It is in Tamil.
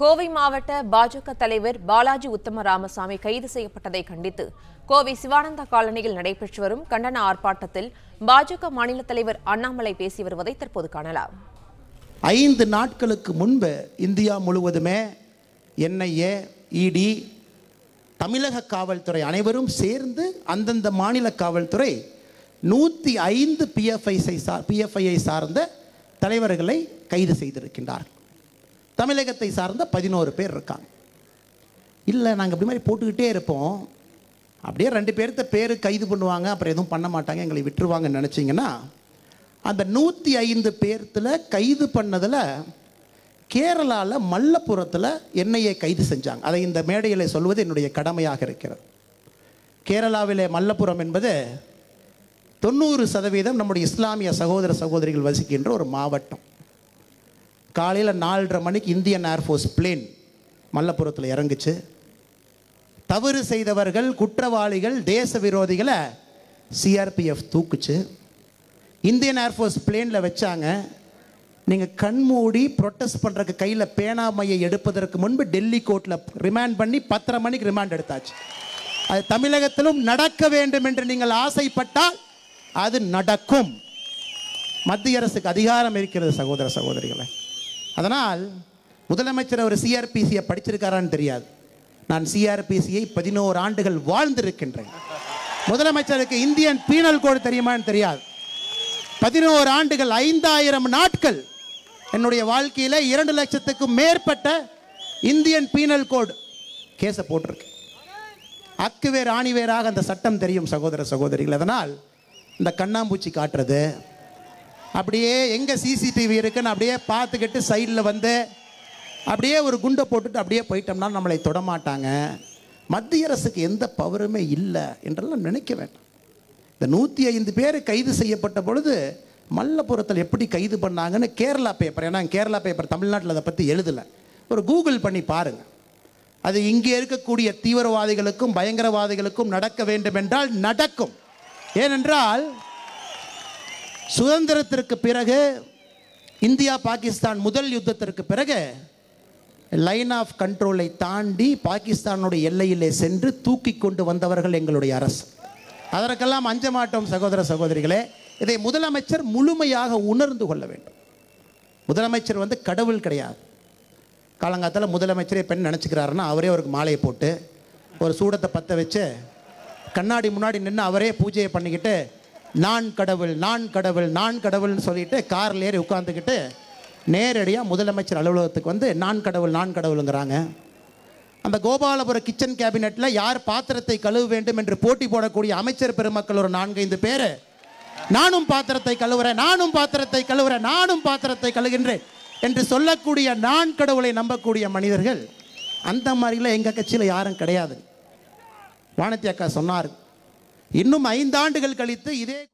கோவை மாவட்ட பாஜக தலைவர் பாலாஜி உத்தம ராமசாமி கைது செய்யப்பட்டதை கண்டித்து கோவை சிவானந்தா காலனியில் நடைபெற்று வரும் கண்டன ஆர்ப்பாட்டத்தில் பாஜக மாநில தலைவர் அண்ணாமலை பேசி வருவதை தற்போது காணலாம் ஐந்து நாட்களுக்கு முன்பு இந்தியா முழுவதுமே என்ஐஏ இடி தமிழக காவல்துறை அனைவரும் சேர்ந்து அந்தந்த மாநில காவல்துறை நூற்றி ஐந்து பிஎஃப்ஐ சார் பிஎஃப்ஐயை சார்ந்த தலைவர்களை கைது செய்திருக்கின்றார்கள் தமிழகத்தை சார்ந்த பதினோரு பேர் இருக்காங்க இல்லை நாங்கள் இப்படி மாதிரி போட்டுக்கிட்டே இருப்போம் அப்படியே ரெண்டு பேர்த்த பேர் கைது பண்ணுவாங்க அப்புறம் எதுவும் பண்ண மாட்டாங்க எங்களை விட்டுருவாங்கன்னு நினச்சிங்கன்னா அந்த நூற்றி ஐந்து பேர்த்தில் கைது பண்ணதில் கேரளாவில் மல்லப்புரத்தில் என்னையே கைது செஞ்சாங்க அதை இந்த மேடையில் சொல்வது என்னுடைய கடமையாக இருக்கிறது கேரளாவிலே மல்லப்புரம் என்பது தொண்ணூறு சதவீதம் நம்முடைய இஸ்லாமிய சகோதர சகோதரிகள் வசிக்கின்ற ஒரு மாவட்டம் காலையில் நாலரை மணிக்கு இந்தியன் ஏர்ஃபோர்ஸ் பிளேன் மல்லப்புரத்தில் இறங்குச்சு தவறு செய்தவர்கள் குற்றவாளிகள் தேச விரோதிகளை சிஆர்பிஎஃப் தூக்குச்சு இந்தியன் ஏர்ஃபோர்ஸ் பிளேனில் வச்சாங்க நீங்கள் கண்மூடி ப்ரொட்டஸ்ட் பண்ணுறக்கு கையில் பேனாமையை எடுப்பதற்கு முன்பு டெல்லி கோர்ட்டில் ரிமாண்ட் பண்ணி பத்தரை மணிக்கு ரிமாண்ட் எடுத்தாச்சு அது தமிழகத்திலும் நடக்க வேண்டும் என்று நீங்கள் ஆசைப்பட்டால் அது நடக்கும் மத்திய அரசுக்கு அதிகாரம் இருக்கிறது சகோதர சகோதரிகளை அதனால் முதலமைச்சர் அவர் சிஆர்பிசியை படிச்சிருக்காரான்னு தெரியாது நான் சிஆர்பிசியை பதினோரு ஆண்டுகள் வாழ்ந்திருக்கின்றேன் முதலமைச்சருக்கு இந்தியன் பீனல் கோடு தெரியுமான்னு தெரியாது பதினோரு ஆண்டுகள் ஐந்தாயிரம் நாட்கள் என்னுடைய வாழ்க்கையில் இரண்டு லட்சத்துக்கும் மேற்பட்ட இந்தியன் பீனல் கோட் கேஸை போட்டிருக்கு அக்குவேர் ஆணிவேராக அந்த சட்டம் தெரியும் சகோதர சகோதரிகள் அதனால் இந்த கண்ணாம்பூச்சி காட்டுறது அப்படியே எங்கே சிசிடிவி இருக்குன்னு அப்படியே பார்த்துக்கிட்டு சைடில் வந்து அப்படியே ஒரு குண்டை போட்டுட்டு அப்படியே போயிட்டோம்னா நம்மளை தொடமாட்டாங்க மத்திய அரசுக்கு எந்த பவருமே இல்லை என்றெல்லாம் நினைக்க வேண்டாம் இந்த நூற்றி ஐந்து பேர் கைது செய்யப்பட்ட பொழுது மல்லபுரத்தில் எப்படி கைது பண்ணாங்கன்னு கேரளா பேப்பர் ஏன்னா கேரளா பேப்பர் தமிழ்நாட்டில் அதை பற்றி எழுதலை ஒரு கூகுள் பண்ணி பாருங்கள் அது இங்கே இருக்கக்கூடிய தீவிரவாதிகளுக்கும் பயங்கரவாதிகளுக்கும் நடக்க வேண்டும் என்றால் நடக்கும் ஏனென்றால் சுதந்திரத்திற்கு பிறகு இந்தியா பாகிஸ்தான் முதல் யுத்தத்திற்கு பிறகு லைன் ஆஃப் கண்ட்ரோலை தாண்டி பாகிஸ்தானுடைய எல்லையிலே சென்று தூக்கி கொண்டு வந்தவர்கள் எங்களுடைய அரசு அதற்கெல்லாம் அஞ்ச மாட்டோம் சகோதர சகோதரிகளே இதை முதலமைச்சர் முழுமையாக உணர்ந்து கொள்ள வேண்டும் முதலமைச்சர் வந்து கடவுள் கிடையாது காலங்காலத்தில் முதலமைச்சரே பெண் நினச்சிக்கிறாருன்னா அவரே அவருக்கு மாலையை போட்டு ஒரு சூடத்தை பற்ற வச்சு கண்ணாடி முன்னாடி நின்று அவரே பூஜையை பண்ணிக்கிட்டு நான் கடவுள் நான் கடவுள் நான் கடவுள்னு சொல்லிட்டு காரில் ஏறி உட்காந்துக்கிட்டு நேரடியாக முதலமைச்சர் அலுவலகத்துக்கு வந்து நான் கடவுள் நான் கடவுளுங்கிறாங்க அந்த கோபாலபுரம் கிச்சன் கேபினெட்டில் யார் பாத்திரத்தை கழுவ வேண்டும் என்று போட்டி போடக்கூடிய அமைச்சர் பெருமக்கள் ஒரு நான்கைந்து பேர் நானும் பாத்திரத்தை கழுவுறேன் நானும் பாத்திரத்தை கழுவுறேன் நானும் பாத்திரத்தை கழுகின்றேன் என்று சொல்லக்கூடிய நான் கடவுளை நம்பக்கூடிய மனிதர்கள் அந்த மாதிரிலாம் எங்கள் கட்சியில் யாரும் கிடையாது வானத்தி அக்கா சொன்னார் இன்னும் ஐந்தாண்டுகள் கழித்து இதே